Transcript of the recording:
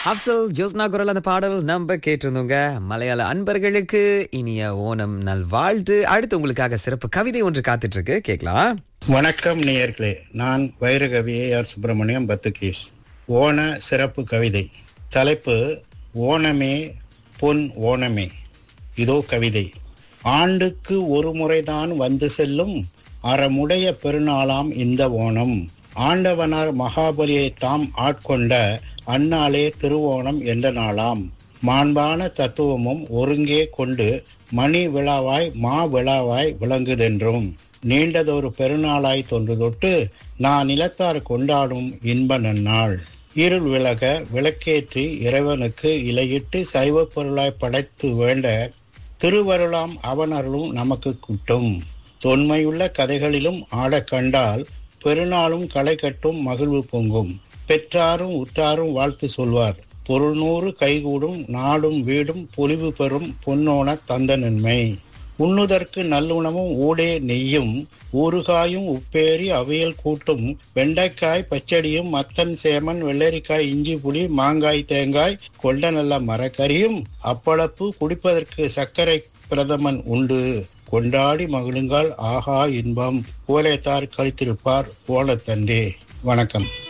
அப்சல் ஜோஸ்னா குரல் அந்த பாடல் நம்ம கேட்டிருந்தோங்க மலையாள அன்பர்களுக்கு இனிய ஓணம் நல்வாழ்த்து அடுத்து உங்களுக்காக சிறப்பு கவிதை ஒன்று காத்துட்டு இருக்கு கேட்கலாம் வணக்கம் நேயர்களே நான் வைரகவி ஆர் சுப்பிரமணியம் பத்துகேஷ் ஓண சிறப்பு கவிதை தலைப்பு ஓணமே பொன் ஓணமே இதோ கவிதை ஆண்டுக்கு ஒரு முறைதான் வந்து செல்லும் அறமுடைய பெருநாளாம் இந்த ஓணம் ஆண்டவனார் மகாபலியை தாம் ஆட்கொண்ட அந்நாளே திருவோணம் என்ற நாளாம் மாண்பான தத்துவமும் ஒருங்கே கொண்டு மணி விழாவாய் மா விழாவாய் விளங்குதென்றும் நீண்டதொரு பெருநாளாய் தொன்று தொட்டு நான் நிலத்தார் கொண்டாடும் இன்ப நன்னாள் இருள் விலக விளக்கேற்றி இறைவனுக்கு இலையிட்டு சைவ பொருளாய் படைத்து வேண்ட திருவருளாம் அவனருளும் நமக்கு குட்டும் தொன்மையுள்ள கதைகளிலும் ஆடக் கண்டால் பெருநாளும் களை கட்டும் மகிழ்வு பொங்கும் பெற்றாரும் உற்றாரும் வாழ்த்து சொல்வார் பொருள் நூறு கைகூடும் நாடும் வீடும் பொலிவு பெறும் பொன்னோன தந்த நன்மை உண்ணுதற்கு நல்லுணவும் ஊடே நெய்யும் ஊறுகாயும் உப்பேரி அவியல் கூட்டும் வெண்டைக்காய் பச்சடியும் மத்தன் சேமன் வெள்ளரிக்காய் இஞ்சி புளி மாங்காய் தேங்காய் கொண்ட நல்ல மரக்கறியும் அப்பளப்பு குடிப்பதற்கு சர்க்கரை பிரதமன் உண்டு கொண்டாடி மகிழுங்கால் ஆஹா இன்பம் கோலைத்தார் கழித்திருப்பார் ஓலத்தண்டே வணக்கம்